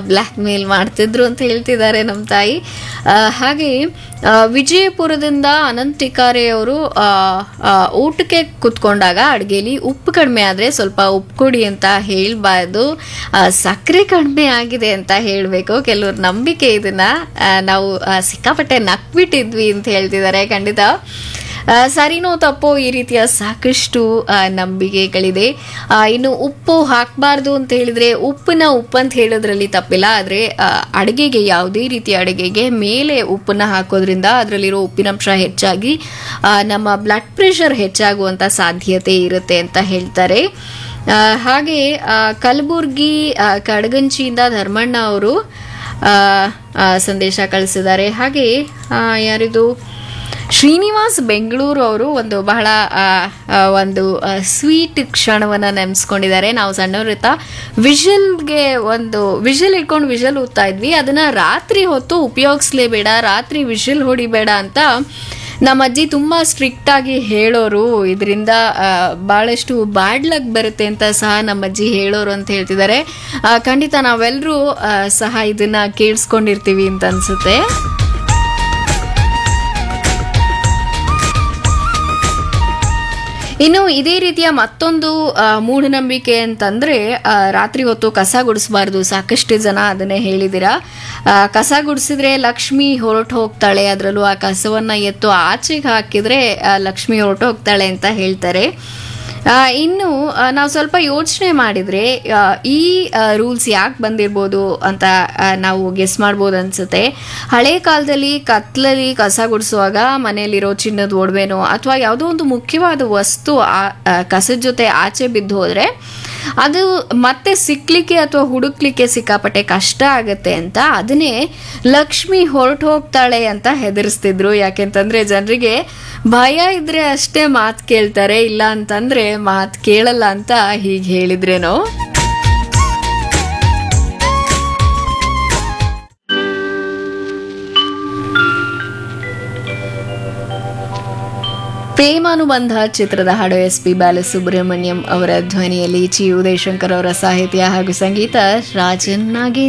black ಮೇಲ್ ಮಾಡ್ತಿದ್ರು ಅಂತ ಹೇಳ್ತಿದ್ದಾರೆ ನಮ್ಮ ತಾಯಿ ಆ, ಹಾಗೆ ಆ, ವಿಜಯಪುರದಿಂದ ಅನಂತ್ ಟಿಕಾರೆ ಅವರು ಆ, ಆ, ಊಟಕ್ಕೆ ಕುತ್ಕೊಂಡಾಗ ಅಡುಗೆಲಿ ಉಪ್ಪು ಕಡಿಮೆ ಆದರೆ ಸ್ವಲ್ಪ ಉಪ್ಪು ಕೊಡಿ ಅಂತ ಹೇಳಬಾರ್ದು ಸಕ್ಕರೆ ಕಡಿಮೆ ಆಗಿದೆ ಅಂತ ಹೇಳಬೇಕು ಕೆಲವ್ರ ನಂಬಿಕೆ ಇದನ್ನ ಆ, ನಾವು ಆ, ಸಿಕ್ಕಾಪಟ್ಟೆ ನಕ್ಬಿಟ್ಟಿದ್ವಿ ಅಂತ ಹೇಳ್ತಿದ್ದಾರೆ ಖಂಡಿತ ಆ, ಸರಿನೋ ತಪ್ಪೋ ಈ ರೀತಿಯ ಸಾಕಷ್ಟು ಆ, ನಂಬಿಕೆಗಳಿದೆ ಆ, ಇನ್ನು ಉಪ್ಪು ಹಾಕಬಾರ್ದು ಅಂತ ಹೇಳಿದ್ರೆ ಉಪ್ಪನ್ನ ಉಪ್ಪು ಅಂತ ಹೇಳೋದ್ರಲ್ಲಿ ತಪ್ಪಿಲ್ಲ ಆದರೆ ಅಡುಗೆಗೆ ಯಾವುದೇ ರೀತಿಯ ಅಡುಗೆಗೆ ಮೇಲೆ ಉಪ್ಪನ್ನ ಹಾಕೋದ್ರಿಂದ ಅದರಲ್ಲಿರೋ ಉಪ್ಪಿನಂಶ ಹೆಚ್ಚಾಗಿ ಆ, ನಮ್ಮ ಬ್ಲಡ್ ಪ್ರೆಷರ್ ಹೆಚ್ಚಾಗುವಂಥ ಸಾಧ್ಯತೆ ಇರುತ್ತೆ ಅಂತ ಹೇಳ್ತಾರೆ ಆ, ಹಾಗೆ ಆ, ಕಲಬುರ್ಗಿ ಆ, ಕಡಗಂಚಿಯಿಂದ ಧರ್ಮಣ್ಣ ಅವರು ಆ, ಆ, ಸಂದೇಶ ಕಳಿಸಿದ್ದಾರೆ ಹಾಗೆ ಆ, ಯಾರಿದು ಶ್ರೀನಿವಾಸ್ ಬೆಂಗಳೂರು ಅವರು ಒಂದು ಬಹಳ ಆ, ಆ, ಒಂದು ಸ್ವೀಟ್ ಕ್ಷಣವನ್ನು ನೆನೆಸ್ಕೊಂಡಿದ್ದಾರೆ ನಾವು ಸಣ್ಣವರಿತ್ತ ವಿಷಲ್ಗೆ ಒಂದು ವಿಷಲ್ ಇಟ್ಕೊಂಡು ವಿಷಲ್ ಊದ್ತಾ ಇದ್ವಿ ಅದನ್ನ ರಾತ್ರಿ ಹೊತ್ತು ಉಪಯೋಗಿಸ್ಲೇಬೇಡ ರಾತ್ರಿ ವಿಷಲ್ ಹೊಡಿಬೇಡ ಅಂತ ನಮ್ಮ ಅಜ್ಜಿ ತುಂಬಾ ಸ್ಟ್ರಿಕ್ಟ್ ಆಗಿ ಹೇಳೋರು ಇದರಿಂದ ಬಹಳಷ್ಟು ಬ್ಯಾಡ್ ಲಕ್ ಬರುತ್ತೆ ಅಂತ ಸಹ ನಮ್ಮ ಅಜ್ಜಿ ಹೇಳೋರು ಅಂತ ಹೇಳ್ತಿದ್ದಾರೆ ಆ, ಖಂಡಿತ ನಾವೆಲ್ಲರೂ ಸಹ ಇದನ್ನ ಕೇಳಿಸ್ಕೊಂಡಿರ್ತೀವಿ ಅಂತ ಅನ್ಸುತ್ತೆ ಇನ್ನು ಇದೇ ರೀತಿಯ ಮತ್ತೊಂದು ಆ, ಮೂಢನಂಬಿಕೆ ಅಂತಂದ್ರೆ ಆ, ರಾತ್ರಿ ಹೊತ್ತು ಕಸ ಗುಡಿಸಬಾರ್ದು ಸಾಕಷ್ಟು ಜನ ಅದನ್ನೇ ಹೇಳಿದಿರ ಕಸ ಗುಡಿಸಿದ್ರೆ ಲಕ್ಷ್ಮಿ ಹೊರಟು ಹೋಗ್ತಾಳೆ ಅದರಲ್ಲೂ ಆ ಕಸವನ್ನ ಎತ್ತು ಆಚೆಗೆ ಹಾಕಿದ್ರೆ ಆ, ಲಕ್ಷ್ಮಿ ಹೊರಟು ಹೋಗ್ತಾಳೆ ಅಂತ ಹೇಳ್ತಾರೆ ಆ, ಇನ್ನು ನಾವು ಸ್ವಲ್ಪ ಯೋಚನೆ ಮಾಡಿದ್ರೆ ಆ, ಈ ರೂಲ್ಸ್ ಯಾಕೆ ಬಂದಿರ್ಬೋದು ಅಂತ ಆ, ನಾವು ಗೆಸ್ ಮಾಡ್ಬೋದು ಅನ್ಸುತ್ತೆ ಹಳೆ ಕಾಲದಲ್ಲಿ ಕತ್ಲಲ್ಲಿ ಕಸ ಗುಡಿಸುವಾಗ ಮನೆಯಲ್ಲಿರೋ ಚಿನ್ನದ ಒಡವೆನೋ ಅಥವಾ ಯಾವುದೋ ಒಂದು ಮುಖ್ಯವಾದ ವಸ್ತು ಆ- ಆ, ಕಸದ ಜೊತೆ ಆಚೆ ಬಿದ್ದು ಹೋದ್ರೆ ಅದು ಮತ್ತೆ ಸಿಕ್ಲಿಕ್ಕೆ ಅಥವಾ ಹುಡುಕ್ಲಿಕ್ಕೆ ಸಿಕ್ಕಾಪಟ್ಟೆ ಕಷ್ಟ ಆಗತ್ತೆ ಅಂತ ಅದನ್ನೇ ಲಕ್ಷ್ಮಿ ಹೊರಟು ಹೋಗ್ತಾಳೆ ಅಂತ ಹೆದರಿಸ್ತಿದ್ರು ಯಾಕೆಂತಂದ್ರೆ ಜನರಿಗೆ ಭಯ ಇದ್ರೆ ಅಷ್ಟೇ ಮಾತು ಕೇಳ್ತಾರೆ ಇಲ್ಲ ಅಂತಂದ್ರೆ ಮಾತು ಕೇಳಲ್ಲ ಅಂತ ಹೀಗೆ ಹೇಳಿದ್ರೇನೋ ಪ್ರೇಮಾನುಬಂಧ ಚಿತ್ರದ ಹಾಡು ಎಸ್ ಪಿ ಬಾಲಸುಬ್ರಹ್ಮಣ್ಯಂ ಅವರ ಧ್ವನಿಯಲ್ಲಿ ಚಿ ಉದಯಶಂಕರ್ ಅವರ ಸಾಹಿತ್ಯ ಹಾಗೂ ಸಂಗೀತ ರಾಜನ್ ನಾಗೇಂದ್ರ